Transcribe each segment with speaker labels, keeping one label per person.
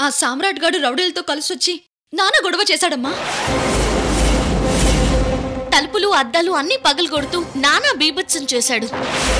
Speaker 1: ఆ సామ్రాట్ గాడు రౌడీలతో కలిసొచ్చి నాన్న గొడవ చేశాడమ్మా
Speaker 2: తలుపులు అద్దాలు అన్నీ పగలగొడుతూ నానా బీభత్సం చేశాడు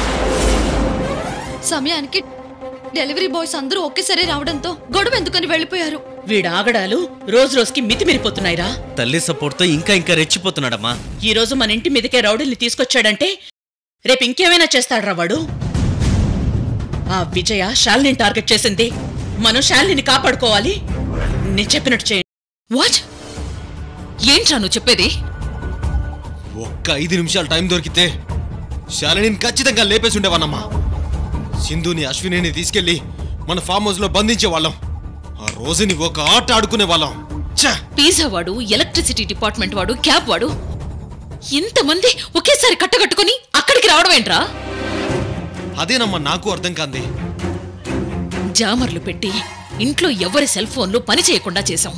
Speaker 1: సమయానికి డెలివరీ బాయ్స్ అందరూ ఒకేసారి రావడంతో గొడవ ఎందుకని వెళ్ళిపోయారు
Speaker 3: వీడి ఆగడాలు రోజు రోజుకి మితిమిరిపోతున్నాయిరా
Speaker 4: తల్లి సపోర్ట్తో ఇంకా ఇంకా రెచ్చిపోతున్నాడమ్మా
Speaker 3: ఈ రోజు మన ఇంటి మీదకే రౌడీల్ని తీసుకొచ్చాడంటే రేపు ఇంకేమైనా చేస్తాడ్రా వాడు ఆ విజయ శాలిని టార్గెట్ చేసింది మనం శాలిని కాపాడుకోవాలి నేను చెప్పినట్టు చేయండి
Speaker 5: వాట్ ఏంట్రా నువ్వు చెప్పేది
Speaker 6: ఒక్క ఐదు నిమిషాలు టైం దొరికితే శాలినిని ఖచ్చితంగా లేపేసి ఉండేవానమ్మా సింధుని అశ్వినిని తీసుకెళ్లి మన ఫామ్ హౌస్ లో బంధించే వాళ్ళం ఆ రోజుని ఒక ఆట ఆడుకునే వాళ్ళం ఛ!
Speaker 5: పిజ్జా వాడు ఎలక్ట్రిసిటీ డిపార్ట్మెంట్ వాడు క్యాబ్ వాడు ఇంతమంది ఒకేసారి కట్టగట్టుకుని అక్కడికి రావడం ఏంట్రా
Speaker 6: అదేనమ్మా నాకు అర్థం కాంది
Speaker 5: జామర్లు పెట్టి ఇంట్లో ఎవరి సెల్ ఫోన్లు పని చేయకుండా చేశాం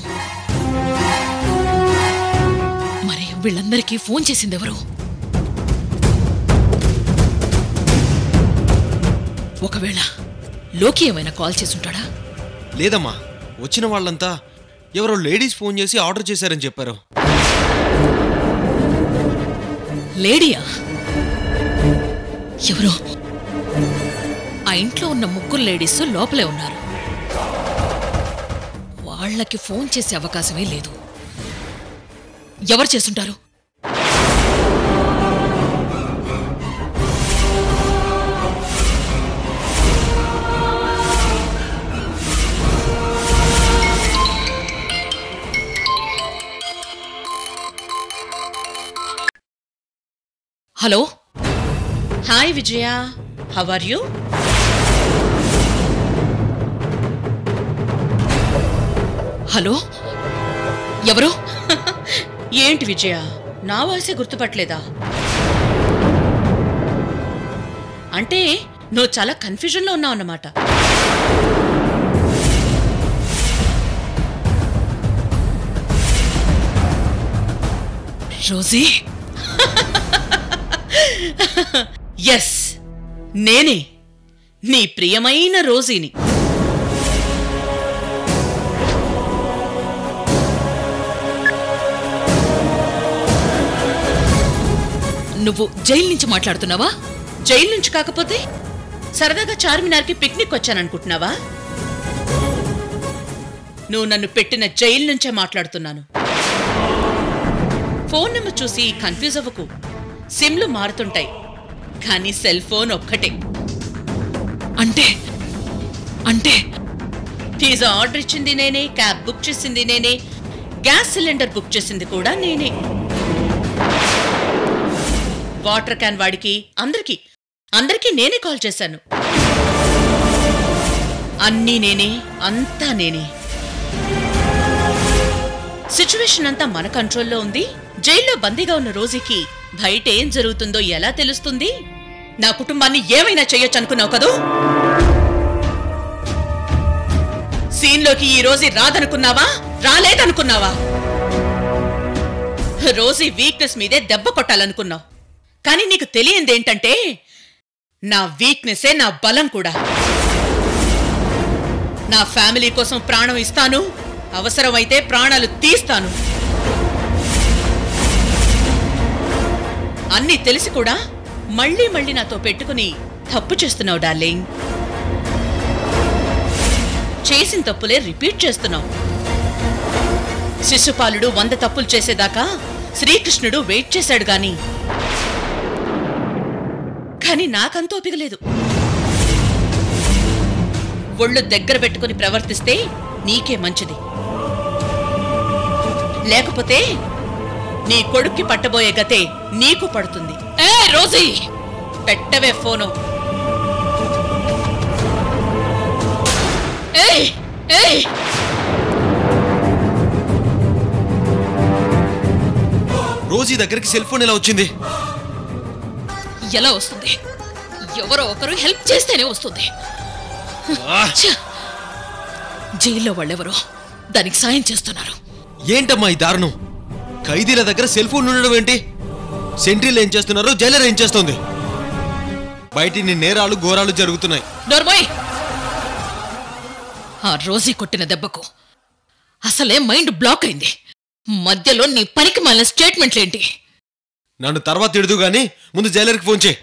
Speaker 5: మరి వీళ్ళందరికీ ఫోన్ చేసింది ఎవరు ఒకవేళ లోకి ఏమైనా కాల్ చేసుంటాడా
Speaker 6: లేదమ్మా వచ్చిన వాళ్ళంతా ఎవరో లేడీస్ ఫోన్ చేసి ఆర్డర్ చేశారని చెప్పారు
Speaker 5: లేడీయా ఎవరు ఆ ఇంట్లో ఉన్న ముగ్గురు లేడీస్ లోపలే ఉన్నారు వాళ్ళకి ఫోన్ చేసే అవకాశమే లేదు ఎవరు చేసుంటారు hello
Speaker 3: hi Vijaya how are you
Speaker 5: hello ఎవరు
Speaker 3: ఏంటి విజయ నా వాయిసే గుర్తుపట్టలేదా అంటే నువ్వు చాలా కన్ఫ్యూజన్లో ఉన్నావు అన్నమాట
Speaker 5: రోజీ
Speaker 3: ఎస్ నేనే నీ ప్రియమైన రోజీని
Speaker 5: నువ్వు జైలు నుంచి మాట్లాడుతున్నావా
Speaker 3: జైలు నుంచి కాకపోతే సరదాగా చార్మినార్కి పిక్నిక్ వచ్చాననుకుంటున్నావా నువ్వు నన్ను పెట్టిన జైలు నుంచే మాట్లాడుతున్నాను ఫోన్ నెంబర్ చూసి కన్ఫ్యూజ్ అవ్వకు సిమ్లు మారుతుంటాయి కానీ సెల్ ఫోన్ ఒక్కటే
Speaker 5: అంటే అంటే
Speaker 3: పిజ్జా ఆర్డర్ ఇచ్చింది నేనే క్యాబ్ బుక్ చేసింది నేనే గ్యాస్ సిలిండర్ బుక్ చేసింది కూడా నేనే వాటర్ క్యాన్ వాడికి అందరికీ అందరికీ నేనే కాల్ చేశాను అన్నీ నేనే అంతా నేనే సిచ్యువేషన్ అంతా మన కంట్రోల్లో ఉంది జైల్లో బందీగా ఉన్న రోజుకి బయట ఏం జరుగుతుందో ఎలా తెలుస్తుంది నా కుటుంబాన్ని ఏమైనా చెయ్యొచ్చు అనుకున్నావు కదూ సీన్లోకి ఈ రోజు రాదనుకున్నావా రాలేదనుకున్నావా రోజీ వీక్నెస్ మీదే దెబ్బ కొట్టాలనుకున్నావు కానీ నీకు తెలియందేంటంటే నా వీక్నెసే నా బలం కూడా నా ఫ్యామిలీ కోసం ప్రాణం ఇస్తాను అవసరమైతే ప్రాణాలు తీస్తాను అన్నీ తెలిసి కూడా మళ్ళీ మళ్ళీ నాతో పెట్టుకుని తప్పు చేస్తున్నావు డార్లింగ్ చేసిన తప్పులే రిపీట్ చేస్తున్నావు శిశుపాలుడు వంద తప్పులు చేసేదాకా శ్రీకృష్ణుడు వెయిట్ చేశాడు గాని కానీ నాకంత ఓపిక లేదు ఒళ్ళు దగ్గర పెట్టుకుని ప్రవర్తిస్తే నీకే మంచిది లేకపోతే నీ కొడుక్కి పట్టబోయే గతే నీకు పడుతుంది
Speaker 5: ఏ రోజీ
Speaker 3: పెట్టవే ఫోను
Speaker 5: ఏయ్ ఏయ్
Speaker 6: రోజీ దగ్గరికి సెల్ ఫోన్ ఎలా వచ్చింది
Speaker 5: ఎలా వస్తుంది ఎవరో ఒకరు హెల్ప్ చేస్తేనే వస్తుంది ఛ! జైల్లో వాళ్ళెవరో దానికి సాయం చేస్తున్నారు
Speaker 6: ఏంటమ్మా ఈ దారుణం ఖైదీల దగ్గర సెల్ ఫోన్ ఉండడం ఏంటి సెంట్రీలు ఏం చేస్తున్నారు జైలర్ ఏం చేస్తుంది బయటిని నేరాలు ఘోరాలు జరుగుతున్నాయి
Speaker 5: నోర్మోయ్ ఆ రోజీ కొట్టిన దెబ్బకు అసలే మైండ్ బ్లాక్ అయింది మధ్యలో నీ పనికి మళ్ళీ స్టేట్మెంట్లేంటి
Speaker 6: నన్ను తర్వాత తిడదు గాని ముందు జైలర్కి ఫోన్ చేయి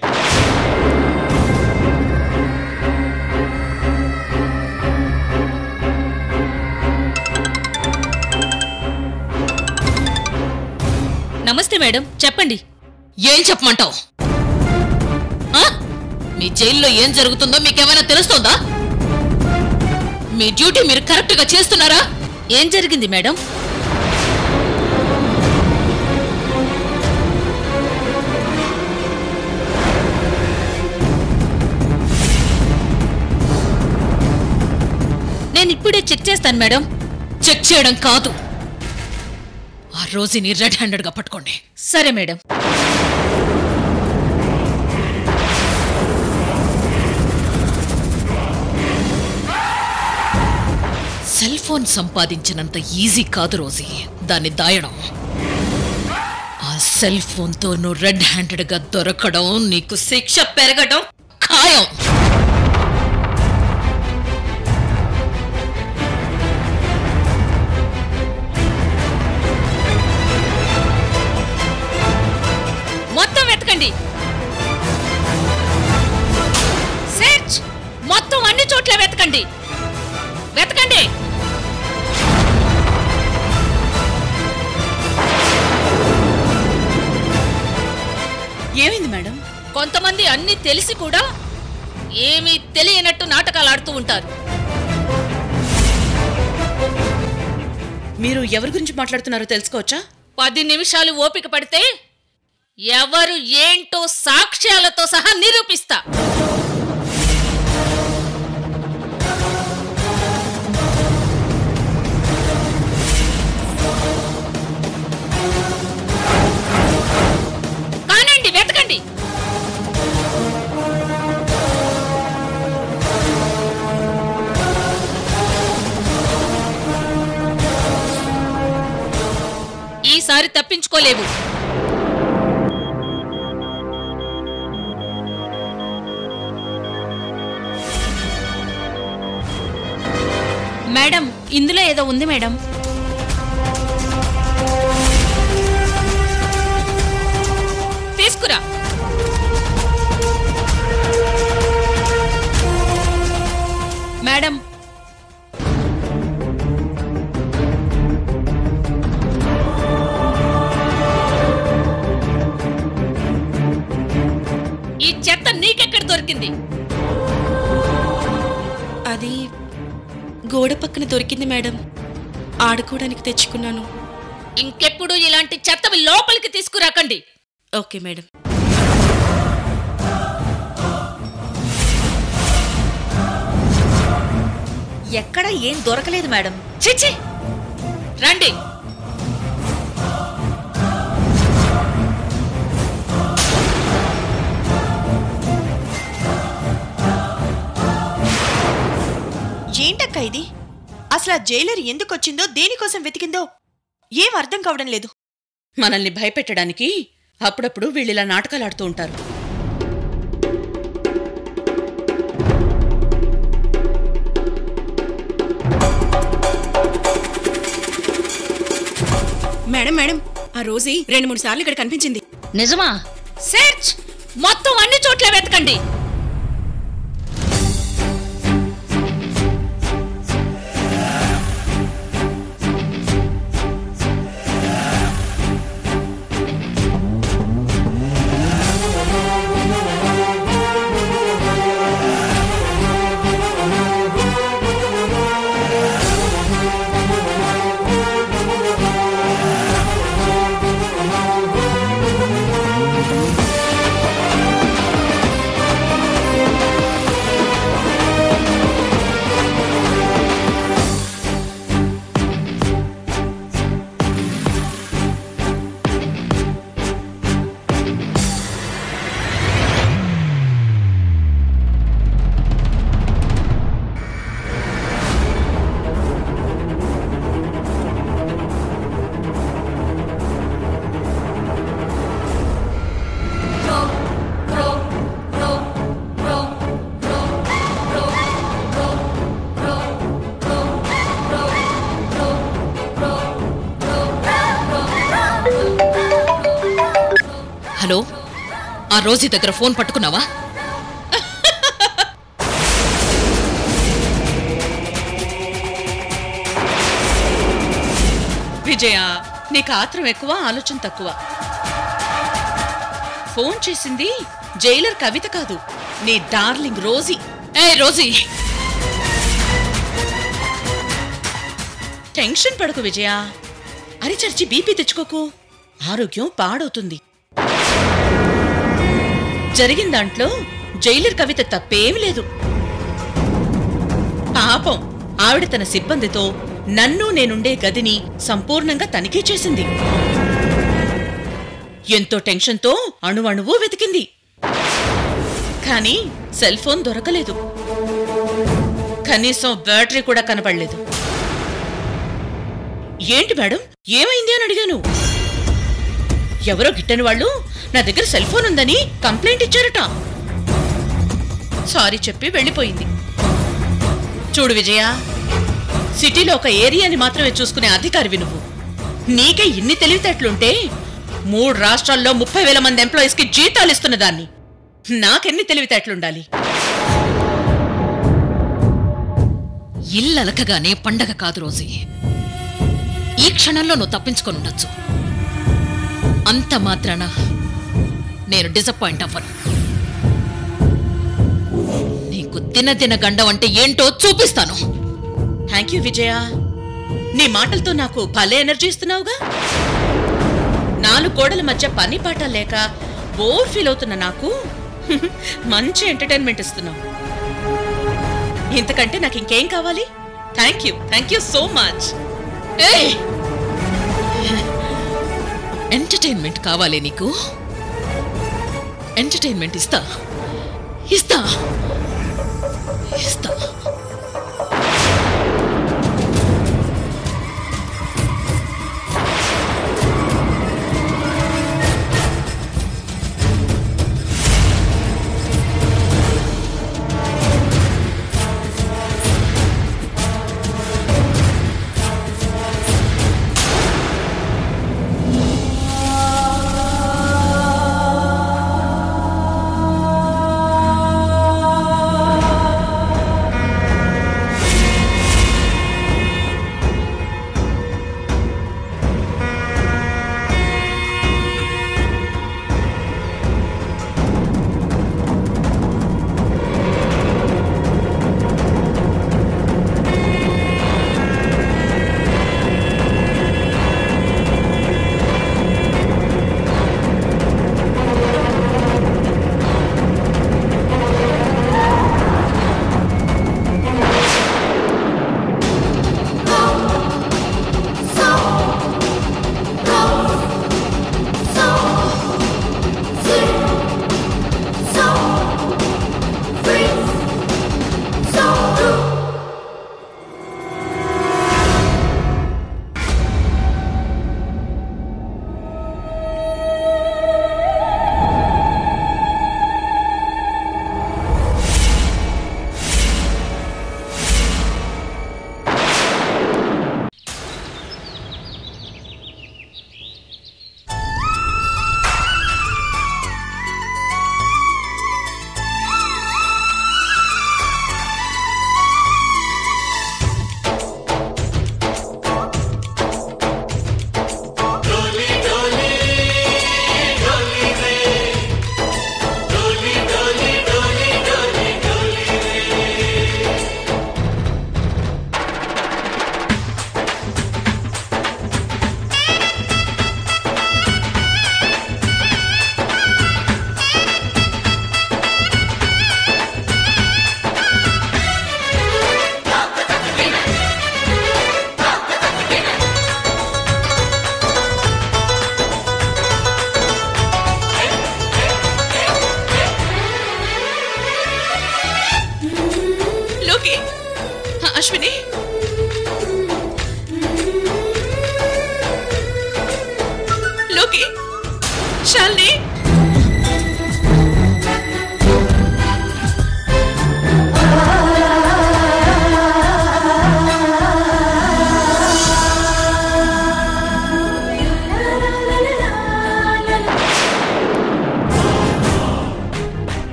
Speaker 1: నమస్తే మేడం చెప్పండి
Speaker 5: ఏం చెప్పమంటావు మీ జైల్లో ఏం జరుగుతుందో మీకేమైనా తెలుస్తోందా మీ డ్యూటీ మీరు కరెక్ట్గా చేస్తున్నారా
Speaker 1: ఏం జరిగింది మేడం నేను ఇప్పుడే చెక్ చేస్తాను మేడం
Speaker 5: చెక్ చేయడం కాదు ఆ రోజుని రెడ్ హ్యాండెడ్గా పట్టుకోండి
Speaker 1: సరే మేడం
Speaker 5: సెల్ ఫోన్ సంపాదించినంత ఈజీ కాదు రోజీ దాన్ని దాయడం ఆ సెల్ ఫోన్తో నువ్వు రెడ్ హ్యాండెడ్గా దొరకడం నీకు శిక్ష పెరగడం ఖాయం
Speaker 1: మొత్తం వెతకండి సెర్చ్ మొత్తం అన్ని చోట్ల వెతకండి వెతకండి
Speaker 3: ఏమైంది మేడం
Speaker 1: కొంతమంది అన్ని తెలిసి కూడా ఏమీ తెలియనట్టు నాటకాలు ఆడుతూ ఉంటారు
Speaker 3: మీరు ఎవరి గురించి మాట్లాడుతున్నారో తెలుసుకోవచ్చా
Speaker 1: పది నిమిషాలు ఓపిక పడితే ఎవరు ఏంటో సాక్ష్యాలతో సహా నిరూపిస్తా కానండి వెతకండి ఈసారి తప్పించుకోలేవు
Speaker 2: మేడం ఇందులో ఏదో ఉంది మేడం
Speaker 1: తీసుకురా
Speaker 2: మేడం
Speaker 1: ఈ చెత్త నీకెక్కడ దొరికింది
Speaker 7: అది గోడ పక్కన దొరికింది మేడం ఆడుకోవడానికి తెచ్చుకున్నాను
Speaker 1: ఇంకెప్పుడు ఇలాంటి చెత్తవి లోపలికి తీసుకురాకండి
Speaker 7: ఓకే మేడం
Speaker 2: ఎక్కడ ఏం దొరకలేదు మేడం
Speaker 1: చిచి రండి
Speaker 7: ఏంటక్క ఇది అసలు ఆ జైలర్ ఎందుకు వచ్చిందో దేనికోసం వెతికిందో ఏం అర్థం కావడం లేదు
Speaker 3: మనల్ని భయపెట్టడానికి అప్పుడప్పుడు వీళ్ళిలా నాటకాలు ఆడుతూ ఉంటారు
Speaker 7: మేడం మేడం ఆ రోజీ రెండు మూడు సార్లు ఇక్కడ కనిపించింది
Speaker 1: నిజమా సెర్చ్ మొత్తం అన్ని చోట్ల వెతకండి
Speaker 7: ఆ
Speaker 5: ఆ రోజీ దగ్గర ఫోన్ పట్టుకున్నావా
Speaker 3: విజయ నీకు ఆత్రం ఎక్కువ ఆలోచన తక్కువ ఫోన్ చేసింది జైలర్ కవిత కాదు నీ డార్లింగ్ రోజీ
Speaker 5: ఏ రోజీ
Speaker 3: టెన్షన్ పడకు విజయ అరిచర్చి బీపీ తెచ్చుకోకు ఆరోగ్యం పాడవుతుంది జరిగిన దాంట్లో జైలర్ కవిత తప్పేమీ లేదు పాపం ఆవిడ తన సిబ్బందితో నన్ను నేనుండే గదిని సంపూర్ణంగా తనిఖీ చేసింది ఎంతో టెన్షన్తో అణువణువు వెతికింది కానీ సెల్ ఫోన్ దొరకలేదు కనీసం బ్యాటరీ కూడా కనపడలేదు ఏంటి మేడం ఏమైంది అని అడిగాను ఎవరో గిట్టని వాళ్ళు నా దగ్గర సెల్ ఫోన్ ఉందని కంప్లైంట్ ఇచ్చారట సారీ చెప్పి వెళ్ళిపోయింది చూడు విజయ సిటీలో ఒక ఏరియాని మాత్రమే చూసుకునే అధికారివి నువ్వు నీకే ఇన్ని తెలివితేటలుంటే మూడు రాష్ట్రాల్లో ముప్పై వేల మంది ఎంప్లాయీస్కి జీతాలు ఇస్తున్న దాన్ని నాకెన్ని తెలివితేటలుండాలి
Speaker 5: ఇల్లలకగానే పండగ కాదు రోజీ ఈ క్షణంలో నువ్వు తప్పించుకొని ఉండొచ్చు అంత మాత్రాన నేను డిసప్పాయింట్ అవ్వను నీకు దినదిన గండం అంటే ఏంటో చూపిస్తాను
Speaker 3: థ్యాంక్ యూ విజయ నీ మాటలతో నాకు భలే ఎనర్జీ ఇస్తున్నావుగా నాలుగు గోడల మధ్య పని పాట లేక బోర్ ఫీల్ అవుతున్న నాకు మంచి ఎంటర్టైన్మెంట్ ఇస్తున్నావు ఇంతకంటే నాకు ఇంకేం కావాలి thank you thank you so much
Speaker 5: ఏయ్! ఎంటర్టైన్మెంట్ కావాలి నీకు ఎంటర్టైన్మెంట్ ఇస్తా ఇస్తా ఇస్తా
Speaker 3: లోకి హ, అశ్విని లోకి శాలిని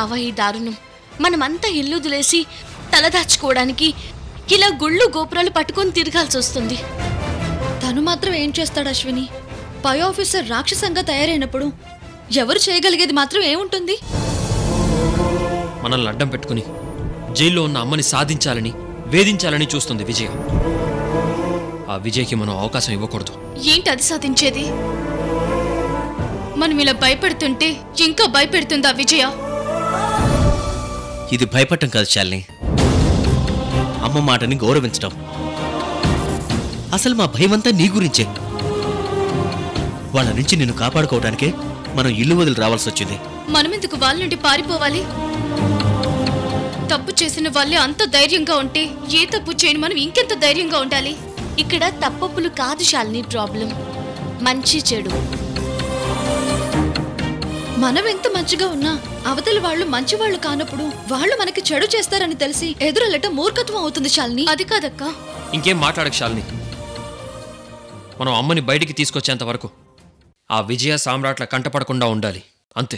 Speaker 2: బావా ఈ దారుణం మనమంతా ఇల్లు వదిలేసి తలదాచుకోవడానికి ఇలా గుళ్ళు గోపురాలు పట్టుకొని తిరగాల్సి వస్తుంది
Speaker 8: తను మాత్రం ఏం చేస్తాడు అశ్విని పై ఆఫీసర్ రాక్షసంగా తయారైనప్పుడు ఎవరు చేయగలిగేది మాత్రం ఏముంటుంది
Speaker 9: మనల్ని అడ్డం పెట్టుకుని జైల్లో ఉన్న అమ్మని సాధించాలని వేధించాలని చూస్తుంది విజయ ఆ విజయ్కి మనం అవకాశం ఇవ్వకూడదు
Speaker 8: ఏంటి అది సాధించేది మనం ఇలా భయపెడుతుంటే ఇంకా భయపెడుతుందా విజయ
Speaker 4: ఇది భయపడటం కాదు శాలిని అమ్మ మాటని గౌరవించడం అసలు మా భయమంతా నీ గురించే వాళ్ళ నుంచి నిన్ను కాపాడుకోవడానికే మనం ఇల్లు వదిలి రావాల్సి వచ్చింది
Speaker 8: మనమెందుకు వాళ్ళ నుండి పారిపోవాలి తప్పు చేసిన వాళ్ళే అంత ధైర్యంగా ఉంటే ఏ తప్పు చేయని మనం ఇంకెంత ధైర్యంగా ఉండాలి
Speaker 2: ఇక్కడ తప్పప్పులు కాదు శాలిని ప్రాబ్లం మంచి చెడు
Speaker 8: మనం ఎంత మంచిగా ఉన్నా అవతలి వాళ్ళు మంచి వాళ్ళు కానప్పుడు వాళ్ళు మనకి చెడు చేస్తారని తెలిసి ఎదురెళ్ళటం మూర్ఖత్వం అవుతుంది శాలిని అది కాదక్క
Speaker 9: ఇంకేం మాట్లాడక శాలిని మనం అమ్మని బయటికి తీసుకొచ్చేంత వరకు ఆ విజయ సామ్రాట్ల కంటపడకుండా ఉండాలి అంతే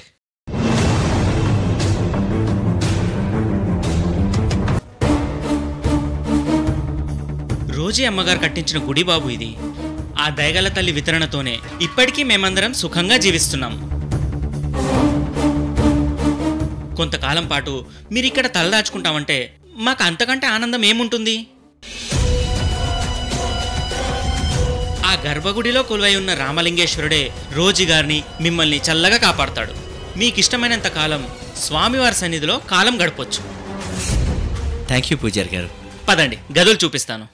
Speaker 10: రోజీ అమ్మగారు కట్టించిన గుడి బాబు ఇది ఆ దయగల తల్లి వితరణతోనే ఇప్పటికీ మేమందరం సుఖంగా జీవిస్తున్నాం కొంతకాలం పాటు మీరు ఇక్కడ తలదాచుకుంటామంటే మాకు అంతకంటే ఆనందం ఏముంటుంది ఆ గర్భగుడిలో కొలువై ఉన్న రామలింగేశ్వరుడే రోజీ గారిని మిమ్మల్ని చల్లగా కాపాడతాడు మీకు ఇష్టమైనంత కాలం స్వామివారి సన్నిధిలో కాలం గడపొచ్చు
Speaker 4: థ్యాంక్ యూ పూజారి గారు
Speaker 10: పదండి గదులు చూపిస్తాను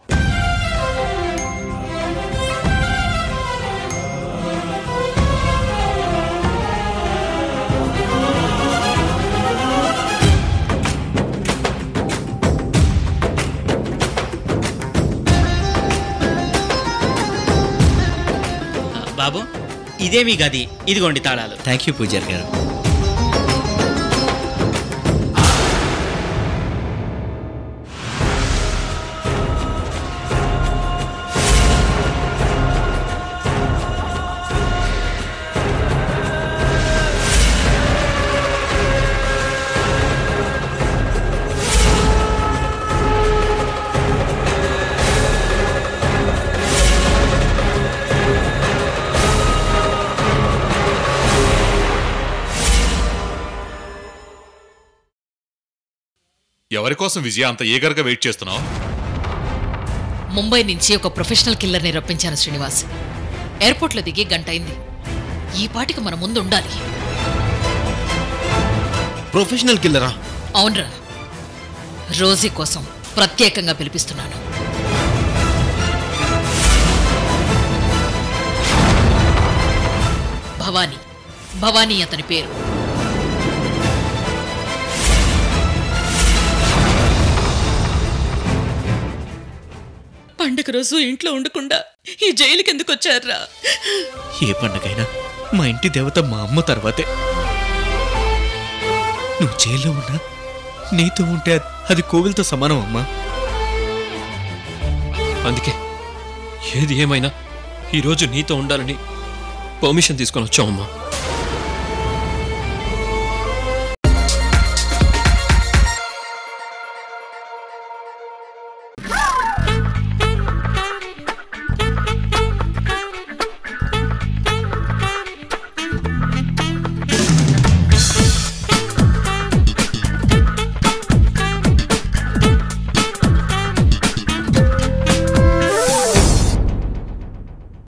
Speaker 10: ఆ, బాబు ఇదే మీ గది ఇదిగోండి తాళాలు
Speaker 4: థ్యాంక్ యూ పూజారి గారు
Speaker 11: ఎవరి కోసం విజయ అంత ఈగర్గా వెయిట్ చేస్తున్నావు
Speaker 5: ముంబై నుంచి ఒక ప్రొఫెషనల్ కిల్లర్ని రప్పించాను శ్రీనివాస్ ఎయిర్పోర్ట్లో దిగి గంట అయింది ఈ పాటికి మన ముందు ఉండాలి
Speaker 6: ప్రొఫెషనల్ కిల్లరా
Speaker 5: అవునరా రోజీ కోసం ప్రత్యేకంగా పిలిపిస్తున్నాను భవానీ భవానీ అతని పేరు
Speaker 3: పండగ రోజు ఇంట్లో ఉండకుండా ఈ జైలుకి ఎందుకు వచ్చారా
Speaker 4: ఏ పండగైనా మా ఇంటి దేవత మా అమ్మ తర్వాతే నువ్వు జైల్లో ఉన్నా నీతో ఉంటే అది- అది కోవిల్తో సమానం అమ్మా
Speaker 9: అందుకే ఏది ఏమైనా ఈరోజు నీతో ఉండాలని పర్మిషన్ తీసుకొని వచ్చామమ్మా